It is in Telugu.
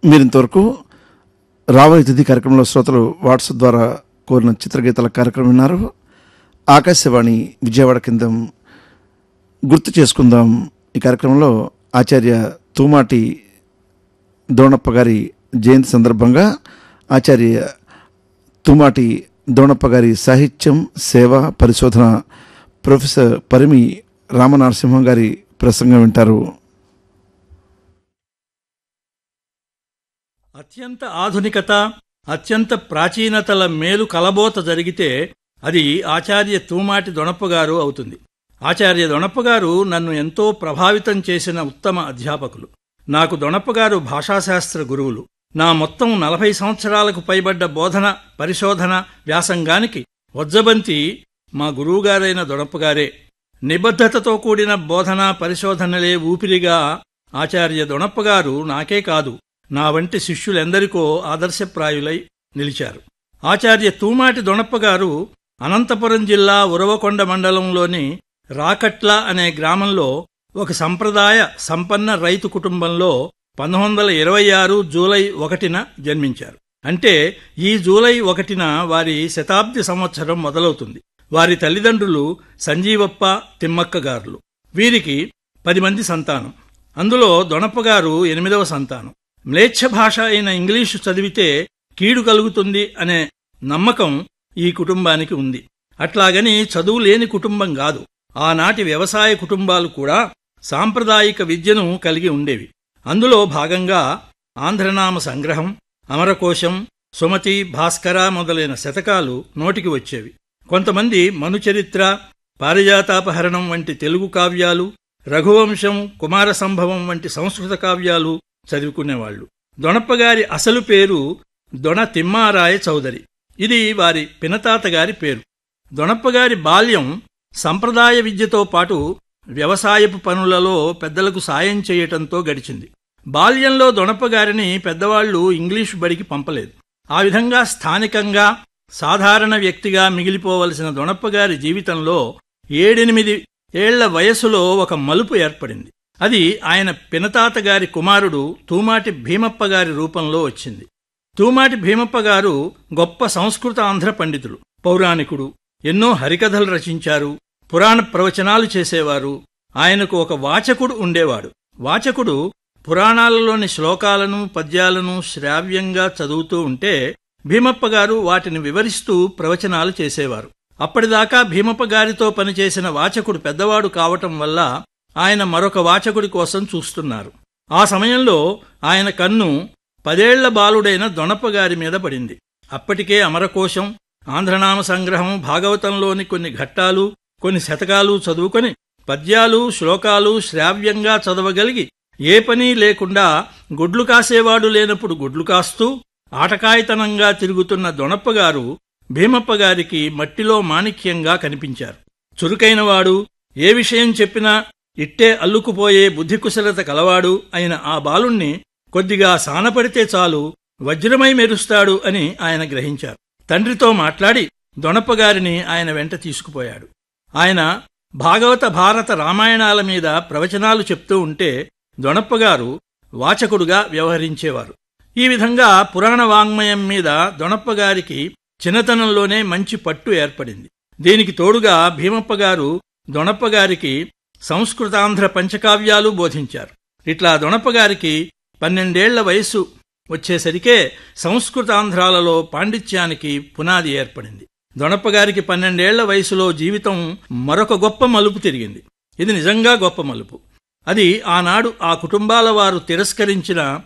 మీరింతవరకు రాబోయే తిథి కార్యక్రమంలో శ్రోతలు వాట్సాప్ ద్వారా కోరిన చిత్రగీతాల కార్యక్రమం విన్నారు ఆకాశవాణి విజయవాడ కిందం గుర్తు చేసుకుందాం ఈ కార్యక్రమంలో ఆచార్య తూమాటి దోణప్ప గారి జయంతి సందర్భంగా ఆచార్య తుమాటి దోణప్ప గారి సాహిత్యం సేవ పరిశోధన ప్రొఫెసర్ పరిమి రామనరసింహం గారి ప్రసంగం వింటారు అత్యంత ఆధునికత అత్యంత ప్రాచీనతల మేలు కలబోత జరిగితే అది ఆచార్య తూమాటి దొణప్ప గారు అవుతుంది ఆచార్య దొణప్ప గారు నన్ను ఎంతో ప్రభావితం చేసిన ఉత్తమ అధ్యాపకులు నాకు దొణప్ప గారు భాషాశాస్త్ర గురువులు నా మొత్తం నలభై సంవత్సరాలకు పైబడ్డ బోధన పరిశోధన వ్యాసంగానికి వజ్జబంతి మా గురువుగారైన దొణప్పగారే నిబద్ధతతో కూడిన బోధన పరిశోధనలే ఊపిరిగా ఆచార్య దొణప్పగారు నాకే కాదు నా వంటి శిష్యులెందరికో ఆదర్శప్రాయులై నిలిచారు ఆచార్య తూమాటి దొణప్పగారు అనంతపురం జిల్లా ఉరవకొండ మండలంలోని రాకట్ల అనే గ్రామంలో ఒక సంప్రదాయ సంపన్న రైతు కుటుంబంలో పంతొమ్మిది వందల ఇరవై ఆరు జూలై ఒకటిన జన్మించారు అంటే ఈ జూలై ఒకటిన వారి శతాబ్ది సంవత్సరం మొదలవుతుంది వారి తల్లిదండ్రులు సంజీవప్ప తిమ్మక్క గారులు వీరికి పది మంది సంతానం అందులో దొణప్పగారు ఎనిమిదవ సంతానం మ్లేచ్ఛ భాష అయిన ఇంగ్లీషు చదివితే కీడు కలుగుతుంది అనే నమ్మకం ఈ కుటుంబానికి ఉంది అట్లాగని చదువు లేని కుటుంబం కాదు ఆనాటి వ్యవసాయ కుటుంబాలు కూడా సాంప్రదాయిక విద్యను కలిగి ఉండేవి అందులో భాగంగా ఆంధ్రనామ సంగ్రహం అమరకోశం సుమతి భాస్కర మొదలైన శతకాలు నోటికి వచ్చేవి కొంతమంది మనుచరిత్ర పారిజాతాపహరణం వంటి తెలుగు కావ్యాలు రఘువంశం కుమార సంభవం వంటి సంస్కృత కావ్యాలు చదువుకునేవాళ్లు దొణప్పగారి అసలు పేరు దొణ తిమ్మారాయ చౌదరి ఇది వారి పినతాతగారి పేరు దొణప్పగారి బాల్యం సంప్రదాయ విద్యతో పాటు వ్యవసాయపు పనులలో పెద్దలకు సాయం చేయటంతో గడిచింది బాల్యంలో దొణప్పగారిని పెద్దవాళ్లు ఇంగ్లీషు బడికి పంపలేదు ఆ విధంగా స్థానికంగా సాధారణ వ్యక్తిగా మిగిలిపోవలసిన దొణప్పగారి జీవితంలో ఏడెనిమిది ఏళ్ల వయసులో ఒక మలుపు ఏర్పడింది అది ఆయన పినతాతగారి కుమారుడు తూమాటి భీమప్ప గారి రూపంలో వచ్చింది తూమాటి భీమప్ప గారు గొప్ప సంస్కృత ఆంధ్ర పండితులు పౌరాణికుడు ఎన్నో హరికథలు రచించారు పురాణ ప్రవచనాలు చేసేవారు ఆయనకు ఒక వాచకుడు ఉండేవాడు వాచకుడు పురాణాలలోని శ్లోకాలను పద్యాలను శ్రావ్యంగా చదువుతూ ఉంటే భీమప్ప గారు వాటిని వివరిస్తూ ప్రవచనాలు చేసేవారు అప్పటిదాకా భీమప్ప గారితో పనిచేసిన వాచకుడు పెద్దవాడు కావటం వల్ల ఆయన మరొక వాచకుడి కోసం చూస్తున్నారు ఆ సమయంలో ఆయన కన్ను పదేళ్ల బాలుడైన దొణప్ప గారి మీద పడింది అప్పటికే అమరకోశం ఆంధ్రనామ సంగ్రహం భాగవతంలోని కొన్ని ఘట్టాలు కొన్ని శతకాలు చదువుకొని పద్యాలు శ్లోకాలు శ్రావ్యంగా చదవగలిగి ఏ పని లేకుండా గుడ్లు కాసేవాడు లేనప్పుడు గుడ్లు కాస్తూ ఆటకాయితనంగా తిరుగుతున్న దొణప్పగారు భీమప్పగారికి మట్టిలో మాణిక్యంగా కనిపించారు చురుకైనవాడు ఏ విషయం చెప్పినా ఇట్టే అల్లుకుపోయే బుద్ధికుశలత కలవాడు అయిన ఆ బాలుణ్ణి కొద్దిగా సానపడితే చాలు వజ్రమై మెరుస్తాడు అని ఆయన గ్రహించారు తండ్రితో మాట్లాడి దొణప్పగారిని ఆయన వెంట తీసుకుపోయాడు ఆయన భాగవత భారత రామాయణాల మీద ప్రవచనాలు చెప్తూ ఉంటే దొణప్పగారు వాచకుడుగా వ్యవహరించేవారు ఈ విధంగా పురాణ వాంగ్మయం మీద దొణప్పగారికి చిన్నతనంలోనే మంచి పట్టు ఏర్పడింది దీనికి తోడుగా భీమప్పగారు దొణప్పగారికి సంస్కృతాంధ్ర పంచకావ్యాలు బోధించారు ఇట్లా దొణప్పగారికి పన్నెండేళ్ల వయసు వచ్చేసరికే సంస్కృతాంధ్రాలలో పాండిత్యానికి పునాది ఏర్పడింది దొణప్పగారికి పన్నెండేళ్ల వయసులో జీవితం మరొక గొప్ప మలుపు తిరిగింది ఇది నిజంగా గొప్ప మలుపు అది ఆనాడు ఆ కుటుంబాల వారు తిరస్కరించిన